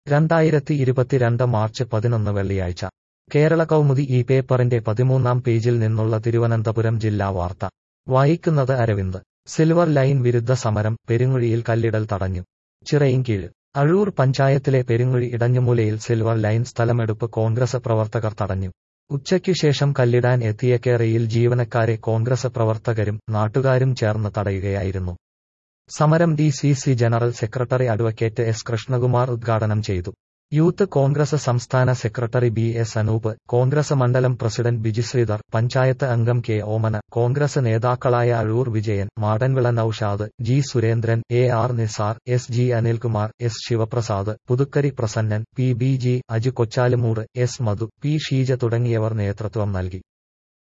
രണ്ടായിരത്തി ഇരുപത്തിരണ്ട് മാർച്ച് പതിനൊന്ന് വെള്ളിയാഴ്ച കേരള കൗമുദി ഈ പേപ്പറിന്റെ പതിമൂന്നാം പേജിൽ നിന്നുള്ള തിരുവനന്തപുരം ജില്ലാ വാർത്ത വായിക്കുന്നത് അരവിന്ദ് സിൽവർ ലൈൻ വിരുദ്ധ സമരം പെരുങ്ങുഴിയിൽ കല്ലിടൽ തടഞ്ഞു ചിറയിൻകീഴ് അഴൂർ പഞ്ചായത്തിലെ പെരുങ്ങുഴി ഇടഞ്ഞുമൂലയിൽ സിൽവർ ലൈൻ സ്ഥലമെടുപ്പ് കോൺഗ്രസ് പ്രവർത്തകർ തടഞ്ഞു ഉച്ചയ്ക്കു ശേഷം കല്ലിടാൻ എത്തിയ കേരയിൽ ജീവനക്കാരെ കോൺഗ്രസ് പ്രവർത്തകരും നാട്ടുകാരും ചേർന്ന് തടയുകയായിരുന്നു സമരം D C C general secretary advocate S Krishnakumar ഉദ്ഘാടനം ചെയ്തു യൂത്ത് കോൺഗ്രസ് സംസ്ഥാന secretary B S Anoop Congress മണ്ഡലം പ്രസിഡന്റ് ബിജി ശ്രീധർ പഞ്ചായത്ത് അംഗം കെ ഓമന കോൺഗ്രസ് നേതാക്കളായ Azhoor Vijayan Madanvila Noushad G Surendran A R Nizar S G Anilkumar S Sivaprasad Puthukkari Prasannan P B G Aju Kochalumoodu S Madhu P Sheeja തുടങ്ങിയവർ നേതൃത്വം നൽകി